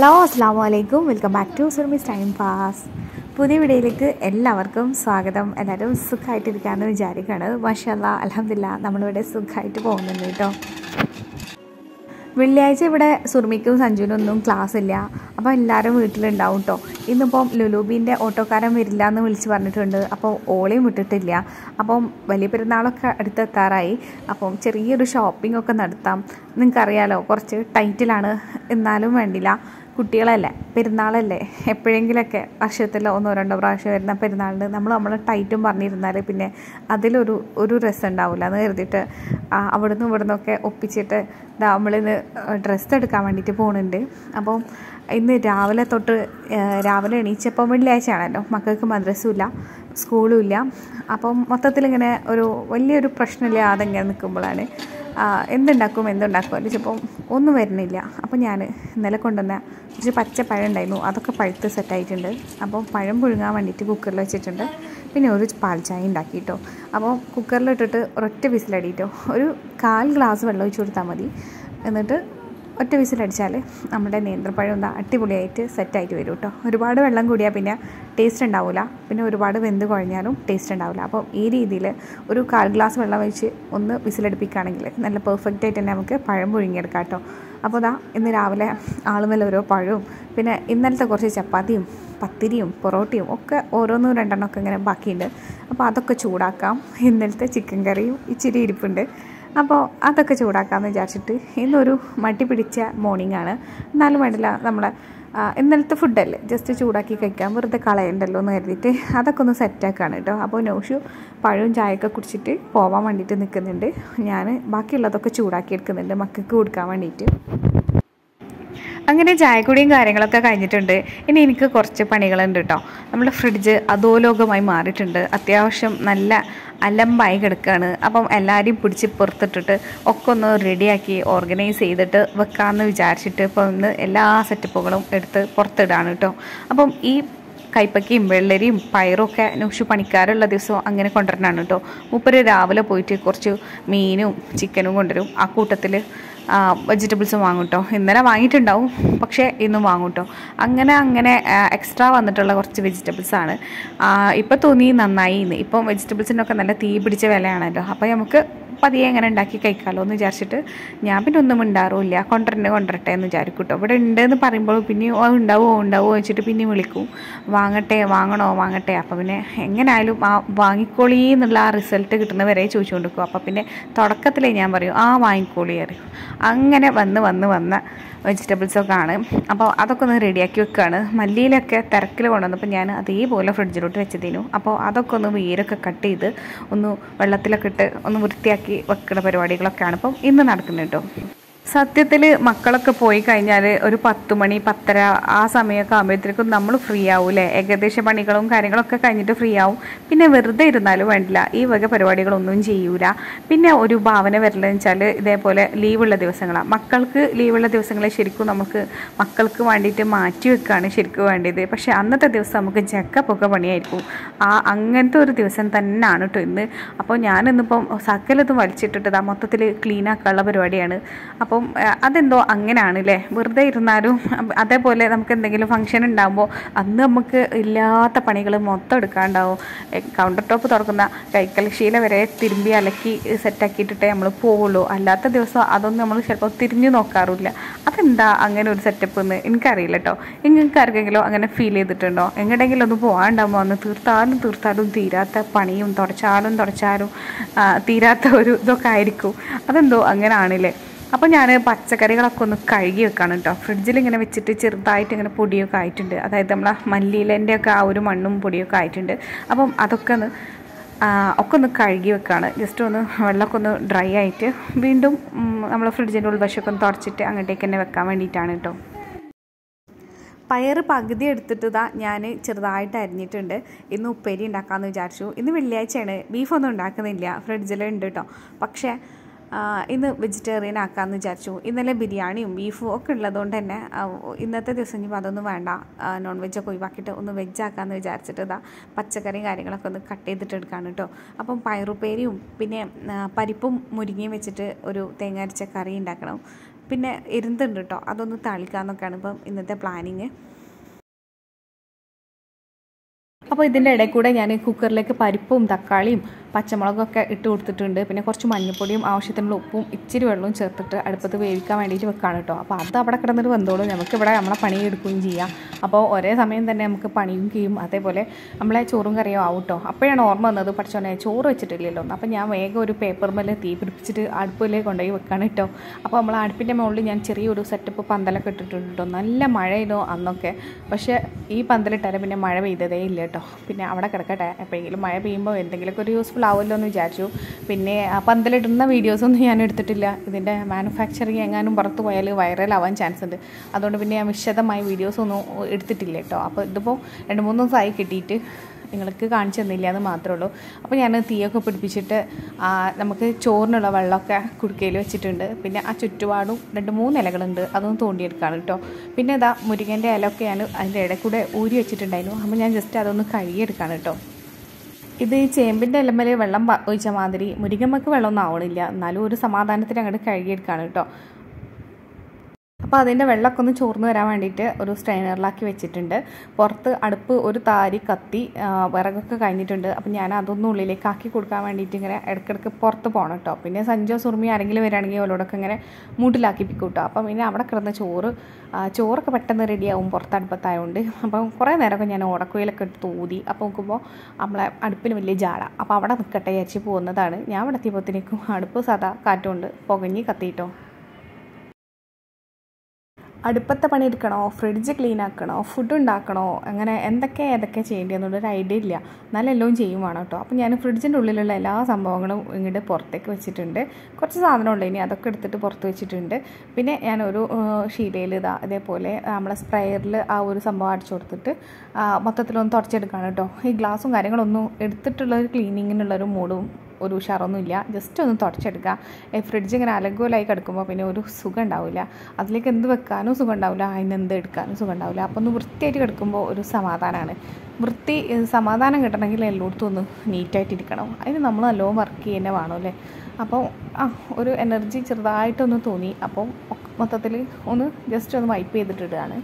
hello അസ്സാം വലൈക്കും welcome back to സുർമിസ് ടൈം പാസ് പുതിയ വീഡിയോയിലേക്ക് എല്ലാവർക്കും സ്വാഗതം എല്ലാവരും സുഖമായിട്ടിരിക്കാമെന്ന് വിചാരിക്കുകയാണ് മാഷല്ല അലഹമില്ല നമ്മളിവിടെ സുഖമായിട്ട് പോകുന്നുണ്ട് കേട്ടോ വെള്ളിയാഴ്ച ഇവിടെ സുർമിക്കും സഞ്ജുവിനും ഒന്നും ക്ലാസ് ഇല്ല അപ്പോൾ എല്ലാവരും വീട്ടിലുണ്ടാവും കേട്ടോ ഇന്നിപ്പം ലുലൂബീൻ്റെ ഓട്ടോക്കാരൻ വരില്ല എന്ന് വിളിച്ച് പറഞ്ഞിട്ടുണ്ട് അപ്പോൾ ഓളയും വിട്ടിട്ടില്ല അപ്പം വലിയ പെരുന്നാളൊക്കെ അടുത്തെത്താറായി അപ്പം ചെറിയൊരു ഷോപ്പിംഗ് ഒക്കെ നടത്താം നിങ്ങൾക്കറിയാലോ കുറച്ച് ടൈറ്റിലാണ് എന്നാലും വേണ്ടില്ല കുട്ടികളല്ലേ പെരുന്നാളല്ലേ എപ്പോഴെങ്കിലൊക്കെ വർഷത്തിൽ ഒന്നോ രണ്ടോ പ്രാവശ്യം വരുന്ന പെരുന്നാളിന് നമ്മൾ നമ്മൾ ടൈറ്റും പറഞ്ഞിരുന്നാൽ പിന്നെ അതിലൊരു ഒരു രസം ഉണ്ടാവില്ല എന്ന് കരുതിയിട്ട് അവിടുന്ന് ഇവിടുന്നൊക്കെ ഒപ്പിച്ചിട്ട് ഇതാ നമ്മളിന്ന് ഡ്രസ്സ് എടുക്കാൻ വേണ്ടിയിട്ട് പോകുന്നുണ്ട് അപ്പം ഇന്ന് രാവിലെ തൊട്ട് രാവിലെ എണീച്ചപ്പം വെള്ളിയാഴ്ചയാണല്ലോ മക്കൾക്ക് മദ്രസും ഇല്ല സ്കൂളും ഇല്ല അപ്പം മൊത്തത്തിലിങ്ങനെ ഒരു വലിയൊരു പ്രശ്നമില്ലാതെ ഇങ്ങനെ നിൽക്കുമ്പോഴാണ് എന്തുണ്ടാക്കും എന്തുണ്ടാക്കും അല്ലെ ചിലപ്പം ഒന്നും വരുന്നില്ല അപ്പോൾ ഞാൻ ഇന്നലെ കൊണ്ടുവന്ന കുറച്ച് പച്ച പഴം ഉണ്ടായിരുന്നു അതൊക്കെ പഴുത്ത് സെറ്റായിട്ടുണ്ട് അപ്പോൾ പഴം പുഴുങ്ങാൻ വേണ്ടിയിട്ട് കുക്കറിൽ വെച്ചിട്ടുണ്ട് പിന്നെ ഒരു പാൽ ചായ ഉണ്ടാക്കിയിട്ടോ അപ്പോൾ കുക്കറിലിട്ടിട്ട് ഒരൊറ്റ വിസിലടിയിട്ടോ ഒരു കാൽ ഗ്ലാസ് വെള്ളം ഒഴിച്ച് കൊടുത്താൽ മതി എന്നിട്ട് ഒറ്റ വിസിലടിച്ചാൽ നമ്മുടെ നേന്ത്രപ്പഴം എന്താ അടിപൊളിയായിട്ട് സെറ്റായിട്ട് വരും കേട്ടോ ഒരുപാട് വെള്ളം കൂടിയാൽ പിന്നെ ടേസ്റ്റ് ഉണ്ടാവില്ല പിന്നെ ഒരുപാട് വെന്ത് കുഴഞ്ഞാലും ടേസ്റ്റ് ഉണ്ടാവില്ല അപ്പോൾ ഈ രീതിയിൽ ഒരു കാൽ ഗ്ലാസ് വെള്ളം ഒഴിച്ച് ഒന്ന് വിസിലടുപ്പിക്കുകയാണെങ്കിൽ നല്ല പെർഫെക്റ്റ് ആയിട്ട് തന്നെ നമുക്ക് പഴം പുഴുങ്ങിയെടുക്കാം കേട്ടോ അപ്പോൾ ഇതാ ഇന്ന് രാവിലെ ആളുമല്ല ഓരോ പഴവും പിന്നെ ഇന്നലത്തെ കുറച്ച് ചപ്പാത്തിയും പത്തിരിയും പൊറോട്ടയും ഒക്കെ ഓരോന്നും രണ്ടെണ്ണമൊക്കെ ഇങ്ങനെ ബാക്കിയുണ്ട് അപ്പോൾ അതൊക്കെ ചൂടാക്കാം ഇന്നലത്തെ ചിക്കൻ കറിയും ഇച്ചിരി ഇരിപ്പുണ്ട് അപ്പോൾ അതൊക്കെ ചൂടാക്കാമെന്ന് വിചാരിച്ചിട്ട് ഇന്നൊരു മടി പിടിച്ച മോർണിംഗ് ആണ് എന്നാലും വേണ്ടില്ല നമ്മളെ ഇന്നലത്തെ ഫുഡല്ലേ ജസ്റ്റ് ചൂടാക്കി കഴിക്കാൻ വെറുതെ കളയണ്ടല്ലോ എന്ന് കരുതിയിട്ട് അതൊക്കെ ഒന്ന് സെറ്റാക്കാണ് കേട്ടോ അപ്പോൾ നോഷു പഴവും ചായയൊക്കെ കുടിച്ചിട്ട് പോകാൻ വേണ്ടിയിട്ട് നിൽക്കുന്നുണ്ട് ഞാൻ ബാക്കിയുള്ളതൊക്കെ ചൂടാക്കി എടുക്കുന്നുണ്ട് മക്കൾക്ക് കൊടുക്കാൻ വേണ്ടിയിട്ട് അങ്ങനെ ചായക്കുടിയും കാര്യങ്ങളൊക്കെ കഴിഞ്ഞിട്ടുണ്ട് ഇനി എനിക്ക് കുറച്ച് പണികളുണ്ട് കേട്ടോ നമ്മുടെ ഫ്രിഡ്ജ് അധോലോകമായി മാറിയിട്ടുണ്ട് അത്യാവശ്യം നല്ല അലമ്പായി കിടക്കുകയാണ് അപ്പം എല്ലാവരെയും പിടിച്ച് പുറത്തിട്ടിട്ട് ഒക്കെ ഒന്ന് റെഡിയാക്കി ഓർഗനൈസ് ചെയ്തിട്ട് വെക്കാമെന്ന് വിചാരിച്ചിട്ട് ഇപ്പോൾ ഇന്ന് എല്ലാ സെറ്റപ്പുകളും എടുത്ത് പുറത്തിടാണ് കേട്ടോ അപ്പം ഈ കൈപ്പക്കയും വെള്ളരിയും പയറും ഒക്കെ നുഷു പണിക്കാരുള്ള ദിവസം അങ്ങനെ കൊണ്ടുവരണതാണ് കേട്ടോ മൂപ്പര് രാവിലെ പോയിട്ട് കുറച്ച് മീനും ചിക്കനും കൊണ്ടുവരും ആ കൂട്ടത്തിൽ വെജിറ്റബിൾസും വാങ്ങും കേട്ടോ ഇന്നലെ വാങ്ങിയിട്ടുണ്ടാവും പക്ഷേ ഇന്നും വാങ്ങും കേട്ടോ അങ്ങനെ അങ്ങനെ എക്സ്ട്രാ വന്നിട്ടുള്ള കുറച്ച് വെജിറ്റബിൾസ് ആണ് ഇപ്പം തോന്നി നന്നായി ഇന്ന് ഇപ്പം വെജിറ്റബിൾസിനൊക്കെ നല്ല തീ പിടിച്ച വിലയാണല്ലോ അപ്പോൾ നമുക്ക് പതിയെ എങ്ങനെ ഉണ്ടാക്കി കഴിക്കാമല്ലോ എന്ന് വിചാരിച്ചിട്ട് ഞാൻ പിന്നെ ഒന്നും ഉണ്ടാറുമില്ല കൊണ്ടുവരണ്ടേ കൊണ്ടുവരട്ടെ എന്ന് വിചാരിക്കും കേട്ടോ ഇവിടെ ഉണ്ടെന്ന് പറയുമ്പോൾ പിന്നെ ഓ ഉണ്ടാവുമോ ഉണ്ടാവുമോ വെച്ചിട്ട് പിന്നെ വിളിക്കും വാങ്ങട്ടെ വാങ്ങണോ വാങ്ങട്ടെ അപ്പോൾ പിന്നെ എങ്ങനെയായാലും ആ വാങ്ങിക്കോളി എന്നുള്ള ആ റിസൾട്ട് കിട്ടുന്നവരെ ചോദിച്ചുകൊണ്ട് നിൽക്കും അപ്പോൾ പിന്നെ തുടക്കത്തിലേ ഞാൻ പറയും ആ വാങ്ങിക്കോളി അറിയും അങ്ങനെ വന്ന് വന്ന് വന്ന വെജിറ്റബിൾസൊക്കെ ആണ് അപ്പോൾ അതൊക്കെ ഒന്ന് റെഡിയാക്കി വെക്കുകയാണ് മല്ലിയിലൊക്കെ തിരക്കിൽ കൊണ്ടുവന്നപ്പോൾ ഞാൻ അതേപോലെ ഫ്രിഡ്ജിലോട്ട് വെച്ചതേനു അപ്പോൾ അതൊക്കെ ഒന്ന് വേരൊക്കെ കട്ട് ചെയ്ത് ഒന്ന് വെള്ളത്തിലൊക്കെ ഇട്ട് ഒന്ന് വൃത്തിയാക്കി വെക്കുന്ന പരിപാടികളൊക്കെയാണ് ഇപ്പം ഇന്ന് നടക്കുന്നത് കേട്ടോ സത്യത്തിൽ മക്കളൊക്കെ പോയി കഴിഞ്ഞാൽ ഒരു പത്ത് മണി പത്തര ആ സമയമൊക്കെ ആകുമ്പോഴത്തേക്കും നമ്മൾ ഫ്രീ ആവൂലേ ഏകദേശ പണികളും കാര്യങ്ങളൊക്കെ കഴിഞ്ഞിട്ട് ഫ്രീ ആവും പിന്നെ വെറുതെ ഇരുന്നാലും വേണ്ടില്ല ഈ വക പരിപാടികളൊന്നും ചെയ്യൂല പിന്നെ ഒരു ഭാവന വരലെന്ന് വെച്ചാൽ ഇതേപോലെ ലീവുള്ള ദിവസങ്ങളാണ് മക്കൾക്ക് ലീവുള്ള ദിവസങ്ങളെ ശരിക്കും നമുക്ക് മക്കൾക്ക് വേണ്ടിയിട്ട് മാറ്റി വെക്കുകയാണ് ശരിക്കും വേണ്ടിയത് പക്ഷേ അന്നത്തെ ദിവസം നമുക്ക് ജക്കപ്പൊക്കെ പണിയായിരിക്കും ആ അങ്ങനത്തെ ഒരു ദിവസം തന്നെയാണ് കേട്ടോ ഇന്ന് അപ്പോൾ ഞാനിന്നിപ്പം സകലതും വലിച്ചിട്ടിട്ട് മൊത്തത്തിൽ ക്ലീൻ ആക്കാനുള്ള പരിപാടിയാണ് അപ്പം അതെന്തോ അങ്ങനെയാണ് അല്ലേ വെറുതെ ഇരുന്നാലും അതേപോലെ നമുക്ക് എന്തെങ്കിലും ഫംഗ്ഷൻ ഉണ്ടാകുമ്പോൾ അന്ന് നമുക്ക് ഇല്ലാത്ത പണികൾ മൊത്തം എടുക്കാണ്ടാവും കൗണ്ടർ ടോപ്പ് തുറക്കുന്ന കൈക്കൽ ശീല വരെ തിരുമ്പി അലക്കി സെറ്റാക്കിയിട്ടിട്ടേ നമ്മൾ പോവുള്ളൂ അല്ലാത്ത ദിവസം അതൊന്നും നമ്മൾ ചിലപ്പോൾ തിരിഞ്ഞു നോക്കാറില്ല അതെന്താ അങ്ങനെ ഒരു സെറ്റപ്പ് എന്ന് എനിക്കറിയില്ല കേട്ടോ നിങ്ങൾക്ക് ആർക്കെങ്കിലും അങ്ങനെ ഫീൽ ചെയ്തിട്ടുണ്ടോ എങ്ങോട്ടെങ്കിലും ഒന്ന് പോകാണ്ടാകുമ്പോൾ അന്ന് തീർത്താലും തീർത്താലും തീരാത്ത പണിയും തുടച്ചാലും തുടച്ചാലും തീരാത്ത ഒരു ഇതൊക്കെ ആയിരിക്കും അതെന്തോ അങ്ങനെ ആണില്ലേ അപ്പോൾ ഞാൻ പച്ചക്കറികളൊക്കെ ഒന്ന് കഴുകി വെക്കാണ് കേട്ടോ ഫ്രിഡ്ജിൽ ഇങ്ങനെ വെച്ചിട്ട് ചെറുതായിട്ട് ഇങ്ങനെ പൊടിയൊക്കെ ആയിട്ടുണ്ട് അതായത് നമ്മളെ മല്ലിയിലേൻ്റെ ഒക്കെ ആ ഒരു മണ്ണും പൊടിയൊക്കെ ആയിട്ടുണ്ട് അപ്പം അതൊക്കെ ഒന്ന് ഒക്കെ ഒന്ന് കഴുകി വെക്കാണ് ജസ്റ്റ് ഒന്ന് വെള്ളമൊക്കെ ഒന്ന് ഡ്രൈ ആയിട്ട് വീണ്ടും നമ്മൾ ഫ്രിഡ്ജിൻ്റെ ഉൾവശമൊക്കെ ഒന്ന് തുടച്ചിട്ട് അങ്ങോട്ടേക്ക് തന്നെ വെക്കാൻ വേണ്ടിയിട്ടാണ് കേട്ടോ പയർ പകുതി എടുത്തിട്ട് ഇതാ ഞാൻ ചെറുതായിട്ട് അരിഞ്ഞിട്ടുണ്ട് ഇന്ന് ഉപ്പേരി ഉണ്ടാക്കാമെന്ന് വിചാരിച്ചു ഇന്ന് വെള്ളിയാഴ്ചയാണ് ബീഫൊന്നും ഉണ്ടാക്കുന്നില്ല ഫ്രിഡ്ജിലുണ്ട് കേട്ടോ പക്ഷേ ഇന്ന് വെജിറ്റേറിയൻ ആക്കാമെന്ന് വിചാരിച്ചു ഇന്നലെ ബിരിയാണിയും ബീഫും ഒക്കെ ഉള്ളതുകൊണ്ട് തന്നെ ഇന്നത്തെ ദിവസം ഇനി അതൊന്നും വേണ്ട നോൺ വെജൊക്കെ ഒഴിവാക്കിയിട്ട് ഒന്ന് വെജ് ആക്കാമെന്ന് വിചാരിച്ചിട്ട് ഇതാ പച്ചക്കറിയും കാര്യങ്ങളൊക്കെ ഒന്ന് കട്ട് ചെയ്തിട്ട് എടുക്കാണ് കേട്ടോ അപ്പം പയറുപ്പേരിയും പിന്നെ പരിപ്പും മുരിങ്ങയും വെച്ചിട്ട് ഒരു തേങ്ങ അരച്ച കറി ഉണ്ടാക്കണം പിന്നെ ഇരുന്നുണ്ട് കേട്ടോ അതൊന്ന് തളിക്കാമെന്നൊക്കെയാണ് ഇപ്പം ഇന്നത്തെ പ്ലാനിങ് അപ്പോൾ ഇതിൻ്റെ ഇടയിൽ കൂടെ ഞാൻ കുക്കറിലേക്ക് പരിപ്പും തക്കാളിയും പച്ചമുളകൊക്കെ ഇട്ട് കൊടുത്തിട്ടുണ്ട് പിന്നെ കുറച്ച് മഞ്ഞൾപ്പൊടിയും ആവശ്യത്തിനുള്ള ഉപ്പും ഇച്ചിരി വെള്ളവും ചേർത്തിട്ട് അടുപ്പത്ത് വേവിക്കാൻ വേണ്ടിയിട്ട് വെക്കാണ് കേട്ടോ അപ്പോൾ അത് അവിടെ കിടന്നിട്ട് വെന്തോളും നമുക്ക് ഇവിടെ നമ്മളെ പണി എടുക്കുകയും ചെയ്യാം അപ്പോൾ ഒരേ സമയം തന്നെ നമുക്ക് പണിയും ചെയ്യും അതേപോലെ നമ്മളെ ചോറും കറിയും ആവും കേട്ടോ അപ്പോഴാണ് ഓർമ്മ വന്നത് പഠിച്ചോനെ ചോറ് വെച്ചിട്ടില്ലല്ലോ അപ്പോൾ ഞാൻ വേഗം ഒരു പേപ്പർ മേലെ തീ പിടിപ്പിച്ചിട്ട് അടുപ്പിലേക്ക് കൊണ്ടുപോയി വെക്കാണ് കേട്ടോ അപ്പോൾ നമ്മൾ അടുപ്പിൻ്റെ മുകളിൽ ഞാൻ ചെറിയൊരു സെറ്റപ്പ് പന്തലൊക്കെ ഇട്ടിട്ടുണ്ട് കേട്ടോ നല്ല മഴയിലോ അന്നൊക്കെ പക്ഷേ ഈ പന്തലിട്ടാലും പിന്നെ മഴ പെയ്തതേ ഇല്ല കേട്ടോ പിന്നെ അവിടെ കിടക്കട്ടെ എപ്പോഴെങ്കിലും മഴ പെയ്യുമ്പോൾ എന്തെങ്കിലുമൊക്കെ ഒരു യൂസ്ഫുൾ ആവുമല്ലോ എന്ന് വിചാരിച്ചു പിന്നെ ആ പന്തലിടുന്ന വീഡിയോസൊന്നും ഞാൻ എടുത്തിട്ടില്ല ഇതിൻ്റെ മാനുഫാക്ചറിങ് എങ്ങാനും പുറത്ത് പോയാൽ വൈറലാവാൻ ചാൻസ് ഉണ്ട് അതുകൊണ്ട് പിന്നെ ഞാൻ വിശദമായ വീഡിയോസൊന്നും എടുത്തിട്ടില്ല കേട്ടോ അപ്പോൾ ഇതിപ്പോൾ രണ്ട് മൂന്ന് ദിവസമായി കിട്ടിയിട്ട് നിങ്ങൾക്ക് കാണിച്ചു തന്നില്ല എന്ന് മാത്രമേ ഉള്ളൂ അപ്പോൾ ഞാൻ തീയൊക്കെ പിടിപ്പിച്ചിട്ട് ആ, നമുക്ക് ചോറിനുള്ള വെള്ളമൊക്കെ കുടുക്കയിൽ വെച്ചിട്ടുണ്ട് പിന്നെ ആ ചുറ്റുപാടും രണ്ട് മൂന്ന് ഇലകളുണ്ട് അതൊന്ന് തോണ്ടിയെടുക്കുകയാണ് കേട്ടോ പിന്നെ ഇതാ മുരിങ്ങൻ്റെ ഇലയൊക്കെ ഞാൻ അതിൻ്റെ ഇടയിൽ കൂടെ ഊരി വെച്ചിട്ടുണ്ടായിരുന്നു അപ്പോൾ ഞാൻ ജസ്റ്റ് അതൊന്ന് കഴുകിയെടുക്കുകയാണ് കേട്ടോ ഇത് ഈ ചേമ്പിൻ്റെ ഇലമ്മൽ വെള്ളം പ- ഒഴിച്ച മാതിരി മുരിങ്ങമ്മക്ക് വെള്ളമൊന്നും ആവണില്ല എന്നാലും ഒരു സമാധാനത്തിന് അങ്ങോട്ട് കഴുകിയെടുക്കുകയാണ് കേട്ടോ അപ്പോൾ അതിൻ്റെ വെള്ളമൊക്കെ ഒന്ന് ചോർന്ന് വരാൻ വേണ്ടിയിട്ട് ഒരു സ്ട്രെയിനറിലാക്കി വെച്ചിട്ടുണ്ട് പുറത്ത് അടുപ്പ് ഒരു താരി കത്തി ആ, വിറകൊക്കെ കഴിഞ്ഞിട്ടുണ്ട് അപ്പം ഞാൻ അതൊന്നും ഉള്ളിലേക്ക് ആക്കി കൊടുക്കാൻ വേണ്ടിയിട്ട് ഇങ്ങനെ ഇടയ്ക്കിടയ്ക്ക് പുറത്ത് പോകണം കേട്ടോ പിന്നെ സഞ്ജോ സുറുമി ആരെങ്കിലും വരികയാണെങ്കിൽ അവരോടൊക്കെ ഇങ്ങനെ മൂട്ടിലാക്കി പിക്കും കേട്ടോ അപ്പം പിന്നെ അവിടെ കിടന്ന ചോറ് ആ, ചോറൊക്കെ പെട്ടെന്ന് റെഡിയാവും പുറത്ത് അടുപ്പത്തായതുകൊണ്ട് അപ്പം കുറേ നേരമൊക്കെ ഞാൻ ഓടക്കുയിലൊക്കെ എടുത്ത് ഊതി അപ്പോൾ നോക്കുമ്പോൾ നമ്മളെ അടുപ്പിന് വലിയ ജാട അപ്പോൾ അവിടെ നിൽക്കട്ടെ വിചാരിച്ച് പോകുന്നതാണ് ഞാൻ ഇവിടെ എത്തിയപ്പോഴത്തേക്കും അടുപ്പ് സാധാ കാറ്റുകൊണ്ട് പുകഞ്ഞ് കത്തിയിട്ടോ അടുപ്പത്തെ പണി എടുക്കണോ ഫ്രിഡ്ജ് ക്ലീൻ ആക്കണോ ഫുഡ് ഉണ്ടാക്കണോ അങ്ങനെ എന്തൊക്കെ ഏതൊക്കെ ചെയ്യേണ്ടതെന്നുള്ളൊരു ഐഡിയ ഇല്ല എന്നാലും എല്ലാം ചെയ്യും വേണം കേട്ടോ അപ്പോൾ ഞാൻ ഫ്രിഡ്ജിൻ്റെ ഉള്ളിലുള്ള എല്ലാ സംഭവങ്ങളും ഇങ്ങോട്ട് പുറത്തേക്ക് വെച്ചിട്ടുണ്ട് കുറച്ച് സാധനമുണ്ട് ഇനി അതൊക്കെ എടുത്തിട്ട് പുറത്ത് വെച്ചിട്ടുണ്ട് പിന്നെ ഞാൻ ഒരു ഷീലയിൽ ഇതാ ഇതേപോലെ നമ്മളെ സ്പ്രേയറിൽ ആ ഒരു സംഭവം അടിച്ചു കൊടുത്തിട്ട് ആ, മൊത്തത്തിലൊന്ന് തുടച്ചെടുക്കുകയാണ് കേട്ടോ ഈ ഗ്ലാസും കാര്യങ്ങളൊന്നും എടുത്തിട്ടുള്ള ഒരു ക്ലീനിങ്ങിനുള്ളൊരു മൂഡും ഒരു ഉഷാറൊന്നുമില്ല ജസ്റ്റ് ഒന്ന് തുടച്ചെടുക്കുക ഈ ഫ്രിഡ്ജ് ഇങ്ങനെ അലങ്കോലായി കിടക്കുമ്പോൾ പിന്നെ ഒരു സുഖം ഉണ്ടാവില്ല അതിലേക്ക് എന്ത് വെക്കാനും സുഖം ഉണ്ടാവില്ല അതിന് എന്ത് എടുക്കാനും സുഖം ഉണ്ടാവില്ല അപ്പോൾ ഒന്ന് വൃത്തിയായിട്ട് കിടക്കുമ്പോൾ ഒരു സമാധാനമാണ് വൃത്തി ഏഹ് സമാധാനം കിട്ടണമെങ്കിൽ എല്ലായിടത്തും ഒന്ന് നീറ്റായിട്ടിരിക്കണം അതിന് നമ്മൾ നല്ലോണം വർക്ക് ചെയ്യുന്നേ വേണം അല്ലേ അപ്പോൾ ആ ഒരു എനർജി ചെറുതായിട്ടൊന്ന് തോന്നി അപ്പോൾ മൊത്തത്തിൽ ഒന്ന് ജസ്റ്റ് ഒന്ന് വൈപ്പ് ചെയ്തിട്ടിടുകയാണ്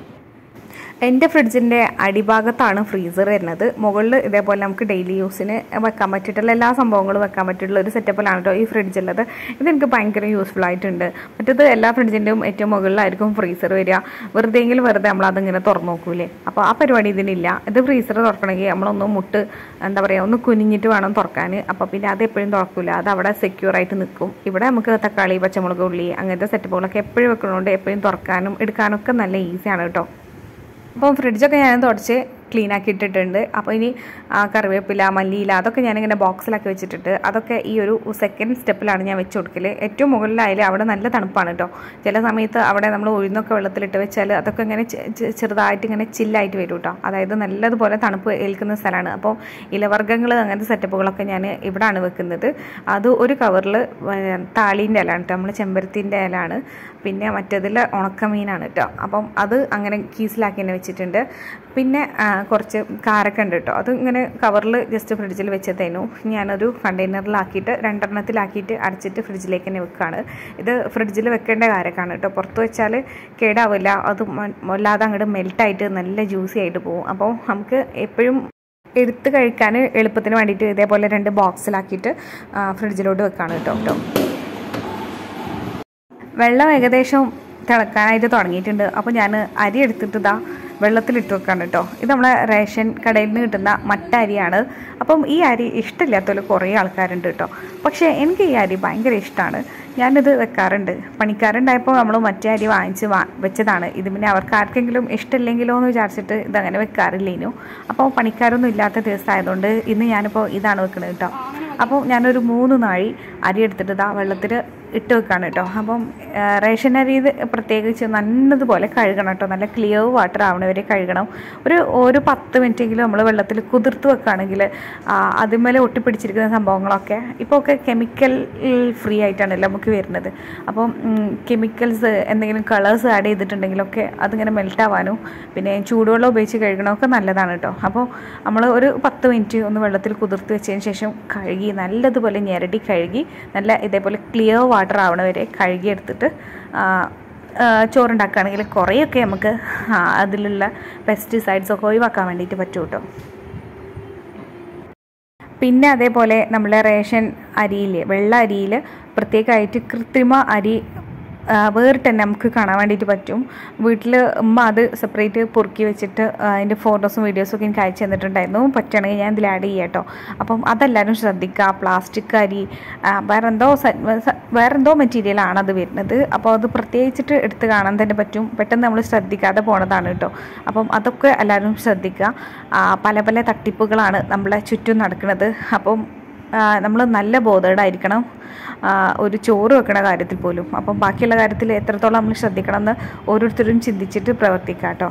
എൻ്റെ ഫ്രിഡ്ജിൻ്റെ അടിഭാഗത്താണ് ഫ്രീസർ വരുന്നത് മുകളിൽ ഇതേപോലെ നമുക്ക് ഡെയിലി യൂസിന് വെക്കാൻ പറ്റിയിട്ടുള്ള എല്ലാ സംഭവങ്ങളും വെക്കാൻ പറ്റിയിട്ടുള്ള ഒരു സെറ്റപ്പിലാണ് കേട്ടോ ഈ ഫ്രിഡ്ജ് ഉള്ളത് ഇതെനിക്ക് ഭയങ്കര യൂസ്ഫുൾ ആയിട്ടുണ്ട് മറ്റത് എല്ലാ ഫ്രിഡ്ജിൻ്റെയും ഏറ്റവും മുകളിലായിരിക്കും ഫ്രീസർ വരിക വെറുതെ എങ്കിൽ വെറുതെ നമ്മൾ അതിങ്ങനെ തുറന്നു നോക്കൂലേ അപ്പോൾ ആ പരിപാടി ഇതിനില്ല ഇത് ഫ്രീസർ തുറക്കണമെങ്കിൽ നമ്മളൊന്ന് മുട്ട് എന്താ പറയുക ഒന്ന് കുനിഞ്ഞിട്ട് വേണം തുറക്കാൻ അപ്പോൾ പിന്നെ അത് എപ്പോഴും തുറക്കില്ല അത് അവിടെ സെക്യൂർ ആയിട്ട് നിൽക്കും ഇവിടെ നമുക്ക് തക്കാളി പച്ചമുളക് ഉള്ളി അങ്ങനത്തെ സെറ്റപ്പുകളൊക്കെ എപ്പോഴും വെക്കുന്നതുകൊണ്ട് എപ്പോഴും തുറക്കാനും എടുക്കാനും ഒക്കെ നല്ല ഈസിയാണ് കേട്ടോ അപ്പം ഫ്രിഡ്ജൊക്കെ ഞാൻ തുടച്ച് ക്ലീൻ ആക്കി ഇട്ടിട്ടുണ്ട് അപ്പോൾ ഇനി ആ, കറിവേപ്പില മല്ലിയില അതൊക്കെ ഞാനിങ്ങനെ ബോക്സിലാക്കി വെച്ചിട്ടുണ്ട് അതൊക്കെ ഈ ഒരു സെക്കൻഡ് സ്റ്റെപ്പിലാണ് ഞാൻ വെച്ച് കൊടുക്കൽ ഏറ്റവും മുകളിലായാലും അവിടെ നല്ല തണുപ്പാണ് കേട്ടോ ചില സമയത്ത് അവിടെ നമ്മൾ ഉഴുന്നൊക്കെ വെള്ളത്തിലിട്ട് വെച്ചാൽ അതൊക്കെ ഇങ്ങനെ ചെ- ചെ- ചെറുതായിട്ട് ഇങ്ങനെ ചില്ലായിട്ട് വരും കേട്ടോ അതായത് നല്ലതുപോലെ തണുപ്പ് ഏൽക്കുന്ന സ്ഥലമാണ് അപ്പോൾ ഇലവർഗ്ഗങ്ങൾ അങ്ങനത്തെ സെറ്റപ്പുകളൊക്കെ ഞാൻ ഇവിടാണ് വെക്കുന്നത് അത് ഒരു കവറിൽ താളീൻ്റെ ഇലയാണ് കേട്ടോ നമ്മൾ ചെമ്പരത്തിൻ്റെ ഇലയാണ് പിന്നെ മറ്റേതിൽ ഉണക്കമീനാണ് കേട്ടോ അപ്പം അത് അങ്ങനെ കീസിലാക്കി തന്നെ വെച്ചിട്ടുണ്ട് പിന്നെ ആ, കുറച്ച് കാരക്ക ഉണ്ട് കേട്ടോ അത് ഇങ്ങനെ കവറിൽ ജസ്റ്റ് ഫ്രിഡ്ജിൽ വെച്ചതേനു ഞാനൊരു കണ്ടെയ്നറിലാക്കിയിട്ട് രണ്ടെണ്ണത്തിലാക്കിയിട്ട് അടച്ചിട്ട് ഫ്രിഡ്ജിലേക്ക് തന്നെ വെക്കുകയാണ് ഇത് ഫ്രിഡ്ജിൽ വെക്കേണ്ട കാരക്കാണ് കേട്ടോ പുറത്ത് വെച്ചാൽ കേടാവില്ല അത് മ- വല്ലാതെ അങ്ങോട്ട് മെൽട്ടായിട്ട് നല്ല ജ്യൂസി ആയിട്ട് പോകും അപ്പോൾ നമുക്ക് എപ്പോഴും എടുത്ത് കഴിക്കാൻ എളുപ്പത്തിന് വേണ്ടിയിട്ട് ഇതേപോലെ രണ്ട് ബോക്സിലാക്കിയിട്ട് ആ, ഫ്രിഡ്ജിലോട്ട് വെക്കാണ് കേട്ടോ കേട്ടോ വെള്ളം ഏകദേശം തിളക്കാനായിട്ട് തുടങ്ങിയിട്ടുണ്ട് അപ്പോൾ ഞാൻ അരി എടുത്തിട്ട് ഇതാ വെള്ളത്തിലിട്ട് വെക്കാണ് കേട്ടോ ഇത് നമ്മളെ റേഷൻ കടയിൽ നിന്ന് കിട്ടുന്ന മട്ട അരിയാണ് അപ്പം ഈ അരി ഇഷ്ടമില്ലാത്തവർ കുറേ ആൾക്കാരുണ്ട് കേട്ടോ പക്ഷേ എനിക്ക് ഈ അരി ഭയങ്കര ഇഷ്ടമാണ് ഞാനിത് വെക്കാറുണ്ട് പണിക്കാരുണ്ടായപ്പോൾ നമ്മൾ മറ്റേ അരി വാങ്ങിച്ച് വാ വെച്ചതാണ് ഇത് പിന്നെ അവർക്ക് ആർക്കെങ്കിലും ഇഷ്ടമില്ലെങ്കിലോ എന്ന് വിചാരിച്ചിട്ട് ഇതങ്ങനെ വെക്കാറില്ലേനു അപ്പോൾ പണിക്കാരൊന്നും ഇല്ലാത്ത ദിവസമായതുകൊണ്ട് ഇന്ന് ഞാനിപ്പോൾ ഇതാണ് വെക്കുന്നത് കേട്ടോ അപ്പോൾ ഞാനൊരു മൂന്ന് നാഴി അരി എടുത്തിട്ട് ഇതാ വെള്ളത്തിൽ ഇട്ട് വെക്കാണ് കേട്ടോ അപ്പം ആ, റേഷൻ അരി ഇത് പ്രത്യേകിച്ച് നല്ലതുപോലെ കഴുകണം കേട്ടോ നല്ല ക്ലിയർ വാട്ടർ ആവണ വരെ കഴുകണം ഒരു ഒരു പത്ത് മിനിറ്റെങ്കിലും നമ്മൾ വെള്ളത്തിൽ കുതിർത്ത് വെക്കുകയാണെങ്കിൽ അതിന്മേലെ ഒട്ടിപ്പിടിച്ചിരിക്കുന്ന സംഭവങ്ങളൊക്കെ ഇപ്പോൾ ഒക്കെ കെമിക്കൽ ഫ്രീ ആയിട്ടാണല്ലോ നമുക്ക് വരുന്നത് അപ്പം കെമിക്കൽസ് എന്തെങ്കിലും കളേഴ്സ് ആഡ് ചെയ്തിട്ടുണ്ടെങ്കിലൊക്കെ അതിങ്ങനെ മെൽറ്റ് ആവാനും പിന്നെ ചൂടുവെള്ളം ഉപയോഗിച്ച് കഴുകണമൊക്കെ നല്ലതാണ് കേട്ടോ അപ്പോൾ നമ്മൾ ഒരു പത്ത് മിനിറ്റ് ഒന്ന് വെള്ളത്തിൽ കുതിർത്ത് വെച്ചതിന് ശേഷം കഴുകി നല്ലതുപോലെ ഞെരടി കഴുകി നല്ല ഇതേപോലെ ക്ലിയർ വാട്ടർ ആവണ വരെ കഴുകിയെടുത്തിട്ട് ആ, ആ, ചോറുണ്ടാക്കുകയാണെങ്കിൽ കുറേയൊക്കെ നമുക്ക് ആ, അതിലുള്ള പെസ്റ്റിസൈഡ്സ് ഒക്കെ ഒഴിവാക്കാൻ വേണ്ടിയിട്ട് പറ്റും കേട്ടോ പിന്നെ അതേപോലെ നമ്മളെ റേഷൻ അരിയിൽ വെള്ള അരിയിൽ പ്രത്യേകമായിട്ട് കൃത്രിമ അരി ആ, വേറിട്ട് തന്നെ നമുക്ക് കാണാൻ വേണ്ടിയിട്ട് പറ്റും വീട്ടിൽ ഉമ്മ അത് സെപ്പറേറ്റ് പൊറുക്കി വെച്ചിട്ട് ആ, അതിൻ്റെ ഫോട്ടോസും വീഡിയോസും ഒക്കെ എനിക്ക് അയച്ചു തന്നിട്ടുണ്ടായിരുന്നു പറ്റുകയാണെങ്കിൽ ഞാൻ ഇതിൽ ആഡ് ചെയ്യാം കേട്ടോ അപ്പം അതെല്ലാവരും ശ്രദ്ധിക്കുക പ്ലാസ്റ്റിക് അരി ആ, വേറെന്തോ സ- സ- വേറെന്തോ മെറ്റീരിയലാണ് അത് വരുന്നത് അപ്പോൾ അത് പ്രത്യേകിച്ചിട്ട് എടുത്ത് കാണാൻ തന്നെ പറ്റും പെട്ടെന്ന് നമ്മൾ ശ്രദ്ധിക്കാതെ പോണതാണ് കേട്ടോ അപ്പം അതൊക്കെ എല്ലാവരും ശ്രദ്ധിക്കുക ആ, പല പല തട്ടിപ്പുകളാണ് നമ്മളെ ചുറ്റും നടക്കുന്നത് അപ്പം നമ്മൾ നല്ല ബോധേഡായിരിക്കണം ഒരു ചോറ് വെക്കണ കാര്യത്തിൽ പോലും അപ്പം ബാക്കിയുള്ള കാര്യത്തിൽ എത്രത്തോളം നമ്മൾ ശ്രദ്ധിക്കണം എന്ന് ഓരോരുത്തരും ചിന്തിച്ചിട്ട് പ്രവർത്തിക്കാം കേട്ടോ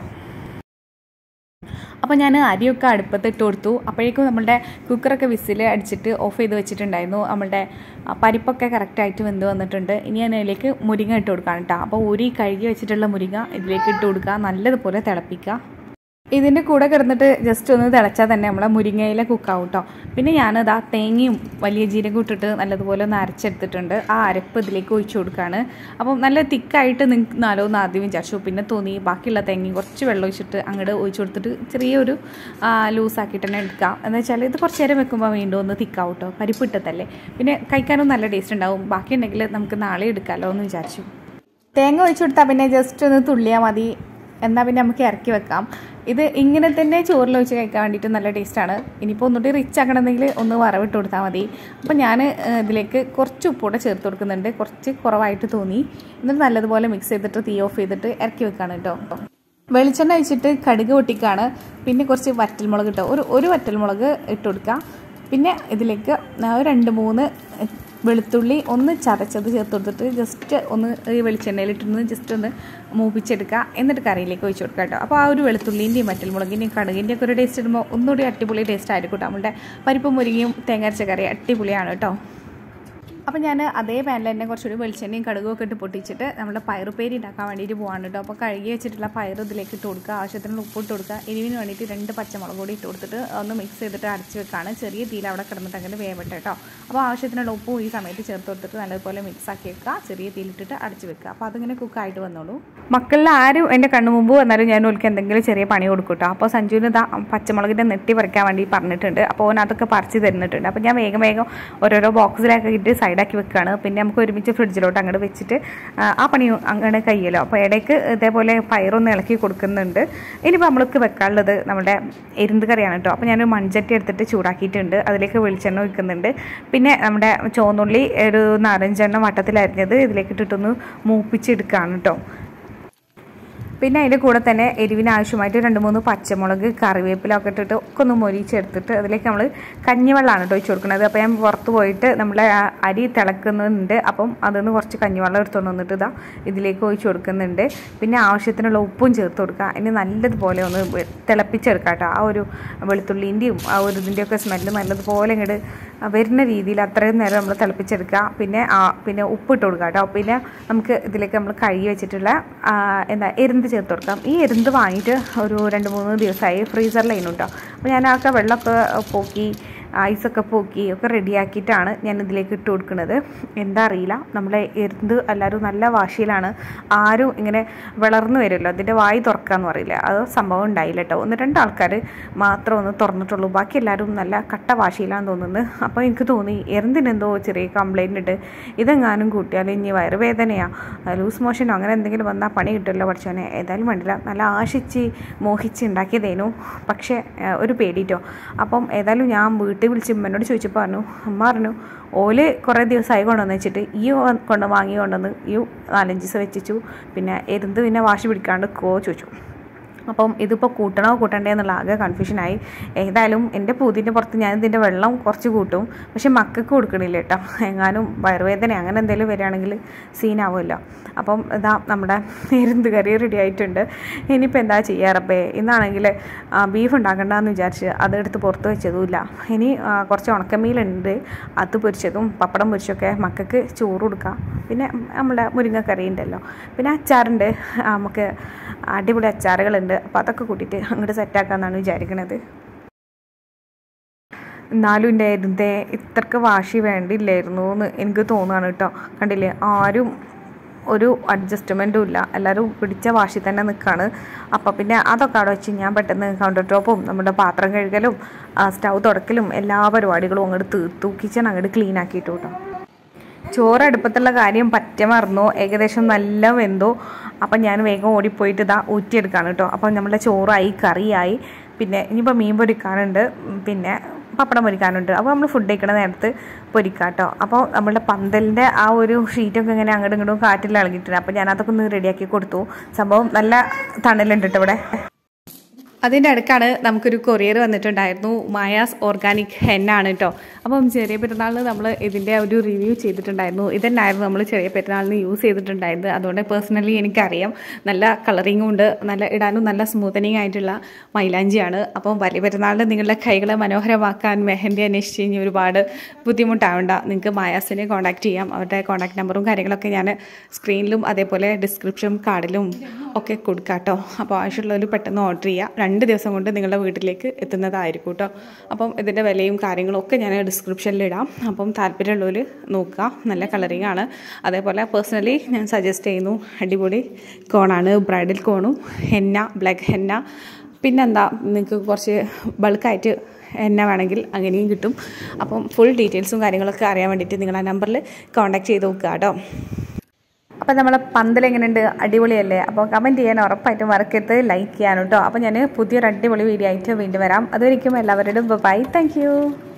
അപ്പോൾ ഞാൻ അരിയൊക്കെ അടുപ്പത്ത് ഇട്ട് കൊടുത്തു അപ്പോഴേക്കും നമ്മളുടെ കുക്കറൊക്കെ വിസിൽ അടിച്ചിട്ട് ഓഫ് ചെയ്ത് വെച്ചിട്ടുണ്ടായിരുന്നു നമ്മളുടെ ആ, പരിപ്പൊക്കെ കറക്റ്റായിട്ട് വെന്ത് വന്നിട്ടുണ്ട് ഇനി ഞാൻ അതിലേക്ക് മുരിങ്ങ ഇട്ട് കൊടുക്കാം കേട്ടോ അപ്പോൾ ഊരി കഴുകി വെച്ചിട്ടുള്ള മുരിങ്ങ ഇതിലേക്ക് ഇട്ട് കൊടുക്കുക നല്ലതുപോലെ തിളപ്പിക്കുക ഇതിൻ്റെ കൂടെ കിടന്നിട്ട് ജസ്റ്റ് ഒന്ന് തിളച്ചാൽ തന്നെ നമ്മളെ മുരിങ്ങയില കുക്കാവും കേട്ടോ പിന്നെ ഞാനത് ആ തേങ്ങയും വലിയ ജീരകം ഇട്ടിട്ട് നല്ലതുപോലെ ഒന്ന് അരച്ചെടുത്തിട്ടുണ്ട് ആ അരപ്പ് ഇതിലേക്ക് ഒഴിച്ചു കൊടുക്കുകയാണ് അപ്പം നല്ല തിക്കായിട്ട് നിൽക്കുന്നാലോ എന്ന് ആദ്യം വിചാരിച്ചു പിന്നെ തോന്നി ബാക്കിയുള്ള തേങ്ങയും കുറച്ച് വെള്ളം ഒഴിച്ചിട്ട് അങ്ങോട്ട് ഒഴിച്ചു കൊടുത്തിട്ട് ചെറിയൊരു ലൂസാക്കിയിട്ട് തന്നെ എടുക്കാം എന്ന് വെച്ചാൽ ഇത് കുറച്ച് നേരം വെക്കുമ്പോൾ വീണ്ടും ഒന്ന് തിക്കാവും കേട്ടോ പരിപ്പിട്ടതല്ലേ പിന്നെ കഴിക്കാനും നല്ല ടേസ്റ്റ് ഉണ്ടാവും ബാക്കിയുണ്ടെങ്കിൽ നമുക്ക് നാളെ എടുക്കാമല്ലോ എന്ന് വിചാരിച്ചു തേങ്ങ ഒഴിച്ചു കൊടുത്താൽ പിന്നെ ജസ്റ്റ് ഒന്ന് തുള്ളിയാൽ മതി എന്നാൽ പിന്നെ നമുക്ക് ഇറക്കി വെക്കാം ഇത് ഇങ്ങനെ തന്നെ ചോറിൽ ഒഴിച്ച് കഴിക്കാൻ വേണ്ടിയിട്ട് നല്ല ടേസ്റ്റാണ് ഇനിയിപ്പോൾ ഒന്നുകൂടി റിച്ച് ആക്കണമെങ്കിൽ ഒന്ന് വറവിട്ട് കൊടുത്താൽ മതി അപ്പോൾ ഞാൻ ഇതിലേക്ക് കുറച്ച് ഉപ്പൂടെ ചേർത്ത് കൊടുക്കുന്നുണ്ട് കുറച്ച് കുറവായിട്ട് തോന്നി എന്നിട്ട് നല്ലതുപോലെ മിക്സ് ചെയ്തിട്ട് തീ ഓഫ് ചെയ്തിട്ട് ഇറക്കി വെക്കാണ് കേട്ടോ വെളിച്ചെണ്ണ ഒഴിച്ചിട്ട് കടുക് പൊട്ടിക്കാണ് പിന്നെ കുറച്ച് വറ്റൽമുളക് ഇട്ടോ ഒരു ഒരു വറ്റൽമുളക് ഇട്ട് കൊടുക്കുക പിന്നെ ഇതിലേക്ക് ഒരു രണ്ട് മൂന്ന് വെളുത്തുള്ളി ഒന്ന് ചതച്ചത് ചേർത്ത് കൊടുത്തിട്ട് ജസ്റ്റ് ഒന്ന് ഈ വെളിച്ചെണ്ണയിലിട്ടൊന്ന് ജസ്റ്റ് ഒന്ന് മൂപ്പിച്ചെടുക്കുക എന്നിട്ട് കറിയിലേക്ക് ഒഴിച്ച് കൊടുക്കുക കേട്ടോ അപ്പോൾ ആ ഒരു വെളുത്തുള്ളിൻ്റെയും മറ്റൽമുളകിൻ്റെയും കടുകിൻ്റെയും ഒക്കെ ഒരു ടേസ്റ്റ് ഇടുമ്പോൾ ഒന്നുകൂടി അടിപൊളി ടേസ്റ്റ് ആയിരിക്കും കേട്ടോ നമ്മുടെ പരിപ്പ് മുരിങ്ങയും തേങ്ങരച്ച കറി അടിപൊളിയാണ് കേട്ടോ അപ്പോൾ ഞാൻ അതേ പാനിൽ തന്നെ കുറച്ചൊരു വെളിച്ചെണ്ണയും കടുകും ഒക്കെ ഇട്ട് പൊട്ടിച്ചിട്ട് നമ്മുടെ പയറുപ്പേരി ഉണ്ടാക്കാൻ വേണ്ടിയിട്ട് പോകാൻ കേട്ടോ അപ്പോൾ കഴുകി വെച്ചിട്ടുള്ള പയർ ഇതിലേക്ക് ഇട്ട് കൊടുക്കുക ആവശ്യത്തിന് ഉപ്പ് ഇട്ട് കൊടുക്കുക എരിവിന് വേണ്ടിയിട്ട് രണ്ട് പച്ചമുളക് കൂടി ഇട്ട് കൊടുത്തിട്ട് ഒന്ന് മിക്സ് ചെയ്തിട്ട് അടച്ച് വെക്കാണ് ചെറിയ തീയിൽ അവിടെ കിടന്നിട്ട് അങ്ങനെ വേവട്ടെ കേട്ടോ അപ്പോൾ ആവശ്യത്തിനുള്ള ഉപ്പും ഈ സമയത്ത് ചേർത്ത് കൊടുത്തിട്ട് നല്ലതുപോലെ മിക്സ് ആക്കി വെക്കുക ചെറിയ തീയിലിട്ടിട്ട് അടച്ച് വെക്കുക അപ്പോൾ അതിങ്ങനെ കുക്കായിട്ട് വന്നോളൂ മക്കളിൽ ആരും എൻ്റെ കണ്ണു മുമ്പ് വന്നാലും ഞാൻ ഓൽക്ക് എന്തെങ്കിലും ചെറിയ പണി കൊടുക്കും കേട്ടോ അപ്പോൾ സഞ്ജുവിന് ഇതാ പച്ചമുളകിൻ്റെ നെട്ടി പറിക്കാൻ വേണ്ടി പറഞ്ഞിട്ടുണ്ട് അപ്പോൾ ഓൻ അതൊക്കെ പറിച്ച് തരുന്നിട്ടുണ്ട് അപ്പോൾ ഞാൻ വേഗം വേഗം ഓരോരോ ബോക്സിലൊക്കെ ഇട്ട് സൈഡാക്കി വെക്കുകയാണ് പിന്നെ നമുക്ക് ഒരുമിച്ച് ഫ്രിഡ്ജിലോട്ട് അങ്ങോട്ട് വെച്ചിട്ട് ആ, ആ പണി അങ്ങനെ കഴിയല്ലോ അപ്പോൾ ഇടയ്ക്ക് ഇതേപോലെ പയറൊന്ന് ഇളക്കി കൊടുക്കുന്നുണ്ട് ഇനിയിപ്പോൾ നമ്മൾക്ക് വെക്കാനുള്ളത് നമ്മുടെ എരുന്ത് കറിയാണ് കേട്ടോ അപ്പോൾ ഞാനൊരു മൺചട്ടി എടുത്തിട്ട് ചൂടാക്കിയിട്ടുണ്ട് അതിലേക്ക് വെളിച്ചെണ്ണ ഒഴിക്കുന്നുണ്ട് പിന്നെ നമ്മുടെ ചുവന്നുള്ളി ഒരു നാലഞ്ചെണ്ണം വട്ടത്തിലരിഞ്ഞത് ഇതിലേക്ക് ഇട്ടിട്ടൊന്ന് മൂപ്പിച്ചെടുക്കുകയാണ് കേട്ടോ പിന്നെ അതിൻ്റെ കൂടെ തന്നെ എരിവിന് ആവശ്യമായിട്ട് രണ്ട് മൂന്ന് പച്ചമുളക് കറിവേപ്പിലൊക്കെ ഇട്ടിട്ട് ഒക്കെ ഒന്ന് മൊരിച്ചെടുത്തിട്ട് അതിലേക്ക് നമ്മൾ കഞ്ഞിവെള്ളമാണ് കേട്ടോ ഒഴിച്ച് കൊടുക്കുന്നത് അപ്പോൾ ഞാൻ പുറത്ത് പോയിട്ട് നമ്മളെ ആ അരി തിളക്കുന്നുണ്ട് അപ്പം അതിന്ന് കുറച്ച് കഞ്ഞിവെള്ളം എടുത്തുകൊണ്ട് വന്നിട്ട് ഇതാ ഇതിലേക്ക് ഒഴിച്ച് കൊടുക്കുന്നുണ്ട് പിന്നെ ആവശ്യത്തിനുള്ള ഉപ്പും ചേർത്ത് കൊടുക്കുക അതിന് നല്ലതുപോലെ ഒന്ന് വെ- തിളപ്പിച്ചെടുക്കാം കേട്ടോ ആ ഒരു വെളുത്തുള്ളിൻ്റെയും ആ ഒരു ഇതിൻ്റെയൊക്കെ സ്മെല്ല് നല്ലതുപോലെ ഇങ്ങോട്ട് വരുന്ന രീതിയിൽ അത്രയും നേരം നമ്മൾ തിളപ്പിച്ചെടുക്കുക പിന്നെ ആ പിന്നെ ഉപ്പിട്ട് കൊടുക്കുക കേട്ടോ പിന്നെ നമുക്ക് ഇതിലേക്ക് നമ്മൾ കഴുകി വെച്ചിട്ടുള്ള ആ, എന്താ എരുന്ത് ചേർത്ത് കൊടുക്കാം ഈ എരുന്ത് വാങ്ങിയിട്ട് ഒരു രണ്ട് മൂന്ന് ദിവസമായി ഫ്രീസറിലായിരുന്നു കേട്ടോ അപ്പോൾ ഞാൻ ആക്കെ വെള്ളമൊക്കെ പോക്കി ഐസൊക്കെ പോക്കി ഒക്കെ റെഡിയാക്കിയിട്ടാണ് ഞാൻ ഇതിലേക്ക് ഇട്ട് കൊടുക്കുന്നത് എന്താ അറിയില്ല നമ്മളെ എരുന്ത് എല്ലാവരും നല്ല വാശിയിലാണ് ആരും ഇങ്ങനെ വളർന്നു വരുമല്ലോ അതിൻ്റെ വായി തുറക്കാന്ന് പറയില്ല അത് സംഭവം ഉണ്ടായില്ല കേട്ടോ ഒന്ന് രണ്ട് ആൾക്കാർ മാത്രം ഒന്ന് തുറന്നിട്ടുള്ളൂ ബാക്കി എല്ലാവരും നല്ല കട്ട വാശിയിലാന്ന് തോന്നുന്നത് അപ്പോൾ എനിക്ക് തോന്നി എരുന്തിനെന്തോ ചെറിയ കംപ്ലൈൻറ്റ് ഉണ്ട് ഇതെങ്ങാനും കൂട്ടിയാൽ ഇനി വയറുവേദനയാണ് ലൂസ് മോഷനോ അങ്ങനെ എന്തെങ്കിലും വന്നാൽ പണി കിട്ടുമല്ലോ പഠിച്ചോനെ ഏതായാലും വേണ്ടില്ല നല്ല ആശിച്ച് മോഹിച്ച് ഉണ്ടാക്കിയതേനു പക്ഷേ ആ, ഒരു പേടിയിട്ടോ അപ്പം ഏതായാലും ഞാൻ വീട്ടിൽ വിളിച്ച് ഉമ്മനോട് ചോദിച്ചപ്പോൾ പറഞ്ഞു അമ്മ പറഞ്ഞു ഓല് കുറേ ദിവസമായി കൊണ്ടുവന്ന് വെച്ചിട്ട് ഈ വ- കൊണ്ട് വാങ്ങി കൊണ്ടുവന്ന് ഈ നാലഞ്ച് ദിവസം വെച്ചു പിന്നെ എരുന്ത് പിന്നെ വാശി പിടിക്കാണ്ട് കോ ചോദിച്ചു അപ്പം ഇതിപ്പോൾ കൂട്ടണോ കൂട്ടണ്ടേ എന്നുള്ള ആകെ കൺഫ്യൂഷനായി ഏതായാലും എൻ്റെ പൂതിൻ്റെ പുറത്ത് ഞാൻ ഇതിൻ്റെ വെള്ളം കുറച്ച് കൂട്ടും പക്ഷെ മക്കൾക്ക് കൊടുക്കണില്ല കേട്ടോ എങ്ങാനും വയറുവേദന അങ്ങനെ എന്തെങ്കിലും വരികയാണെങ്കിൽ സീനാവുമല്ലോ അപ്പം ഇതാ നമ്മുടെ എരുന്ത് കറി റെഡി ആയിട്ടുണ്ട് ഇനിയിപ്പോൾ എന്താ ചെയ്യാറപ്പേ ഇന്നാണെങ്കിൽ ബീഫ് ഉണ്ടാക്കണ്ടെന്ന് വിചാരിച്ച് അതെടുത്ത് പുറത്ത് വെച്ചതുമില്ല ഇനി ആ, കുറച്ച് ഉണക്കമീലുണ്ട് അത് പൊരിച്ചതും പപ്പടം പൊരിച്ചൊക്കെ മക്കൾക്ക് ചോറ് കൊടുക്കാം പിന്നെ നമ്മുടെ മുരിങ്ങക്കറി ഉണ്ടല്ലോ പിന്നെ അച്ചാറുണ്ട് ആ, നമുക്ക് അടിപൊളി അച്ചാറുകളുണ്ട് അപ്പോൾ അതൊക്കെ കൂട്ടിയിട്ട് അങ്ങോട്ട് സെറ്റാക്കാമെന്നാണ് വിചാരിക്കുന്നത് എന്നാലും എൻ്റെ എരുന്തേ ഇത്രക്ക് വാശി വേണ്ടില്ലായിരുന്നു എന്ന് എനിക്ക് തോന്നുകയാണ് കേട്ടോ കണ്ടില്ലേ ആരും ഒരു അഡ്ജസ്റ്റ്മെൻറ്റും ഇല്ല എല്ലാവരും പിടിച്ച വാശി തന്നെ നിൽക്കുകയാണ് അപ്പോൾ പിന്നെ അതൊക്കെ അവിടെ വെച്ച് ഞാൻ പെട്ടെന്ന് കൗണ്ടർ ടോപ്പും നമ്മുടെ പാത്രം കഴുകലും സ്റ്റൗ തുടക്കലും എല്ലാ പരിപാടികളും അങ്ങോട്ട് തീർത്തു കിച്ചൺ അങ്ങോട്ട് ക്ലീൻ ആക്കിയിട്ടു കേട്ടോ ചോറ് അടുപ്പത്തുള്ള കാര്യം പറ്റ മറന്നു ഏകദേശം നല്ല വെന്തോ അപ്പം ഞാൻ വേഗം ഓടിപ്പോയിട്ട് ഇതാ ഊറ്റിയെടുക്കുകയാണ് കേട്ടോ അപ്പം നമ്മുടെ ചോറായി കറിയായി പിന്നെ ഇനിയിപ്പോൾ മീൻ പൊരിക്കാനുണ്ട് ഉം, പിന്നെ പപ്പടം പൊരിക്കാനുണ്ട് അപ്പോൾ നമ്മൾ ഫുഡ് കഴിക്കണ നേരത്ത് പൊരിക്കാം കേട്ടോ അപ്പോൾ നമ്മളുടെ പന്തലിൻ്റെ ആ ഒരു ഷീറ്റൊക്കെ ഇങ്ങനെ അങ്ങോട്ടും ഇങ്ങോട്ടും കാറ്റിൽ ഇളകിയിട്ടുണ്ട് അപ്പോൾ ഞാനതൊക്കെ ഒന്ന് റെഡിയാക്കി കൊടുത്തു സംഭവം നല്ല തണലുണ്ട് കേട്ടോ ഇവിടെ അതിൻ്റെ അടുക്കാണ് നമുക്കൊരു കൊറിയർ വന്നിട്ടുണ്ടായിരുന്നു മായാസ് ഓർഗാനിക് ഹെന്നാണ് കേട്ടോ അപ്പം ചെറിയ പെരുന്നാളിന് നമ്മൾ ഇതിൻ്റെ ഒരു റിവ്യൂ ചെയ്തിട്ടുണ്ടായിരുന്നു ഇതന്നായിരുന്നു നമ്മൾ ചെറിയ പെരുന്നാളിന് യൂസ് ചെയ്തിട്ടുണ്ടായിരുന്നത് അതുകൊണ്ട് പേഴ്സണലി എനിക്കറിയാം നല്ല കളറിങ്ങും ഉണ്ട് നല്ല ഇടാനും നല്ല സ്മൂത്തനിങ് ആയിട്ടുള്ള മൈലാഞ്ചിയാണ് അപ്പം വലിയ പെരുന്നാളിന് നിങ്ങളുടെ കൈകളെ മനോഹരമാക്കാൻ മെഹന്തി അന്വേഷിച്ച് കഴിഞ്ഞ് ഒരുപാട് ബുദ്ധിമുട്ടാവണ്ട നിങ്ങൾക്ക് മായാസിനെ കോൺടാക്ട് ചെയ്യാം അവരുടെ കോൺടാക്ട് നമ്പറും കാര്യങ്ങളൊക്കെ ഞാൻ സ്ക്രീനിലും അതേപോലെ ഡിസ്ക്രിപ്ഷൻ കാർഡിലും ഒക്കെ കൊടുക്കാം കേട്ടോ അപ്പോൾ ആവശ്യമുള്ളവർ പെട്ടെന്ന് ഓർഡർ ചെയ്യുക രണ്ട് ദിവസം കൊണ്ട് നിങ്ങളുടെ വീട്ടിലേക്ക് എത്തുന്നതായിരിക്കും കേട്ടോ അപ്പം ഇതിൻ്റെ വിലയും കാര്യങ്ങളും ഒക്കെ ഞാൻ ഡിസ്ക്രിപ്ഷനിൽ ഇടാം അപ്പം താല്പര്യമുള്ളവർ നോക്കുക നല്ല കളറിംഗ് ആണ് അതേപോലെ പേഴ്സണലി ഞാൻ സജസ്റ്റ് ചെയ്യുന്നു അടിപൊളി കോണാണ് ബ്രൈഡൽ കോണും ഹെന്ന ബ്ലാക്ക് ഹെന്ന പിന്നെന്താ നിങ്ങൾക്ക് കുറച്ച് ബൾക്കായിട്ട് എന്നെ വേണമെങ്കിൽ അങ്ങനെയും കിട്ടും അപ്പം ഫുൾ ഡീറ്റെയിൽസും കാര്യങ്ങളൊക്കെ അറിയാൻ വേണ്ടിയിട്ട് നിങ്ങൾ ആ നമ്പറിൽ കോൺടാക്ട് ചെയ്ത് നോക്കുക കേട്ടോ അപ്പം നമ്മളെ പന്തൽ എങ്ങനെയുണ്ട് അടിപൊളിയല്ലേ അപ്പോൾ കമൻറ്റ് ചെയ്യാൻ ഉറപ്പായിട്ടും മറക്കരുത് ലൈക്ക് ചെയ്യാനും കേട്ടോ അപ്പോൾ ഞാൻ പുതിയൊരു അടിപൊളി വീഡിയോ ആയിട്ട് വീണ്ടും വരാം അതുവരെയ്ക്കും എല്ലാവരോടും ബൈ താങ്ക്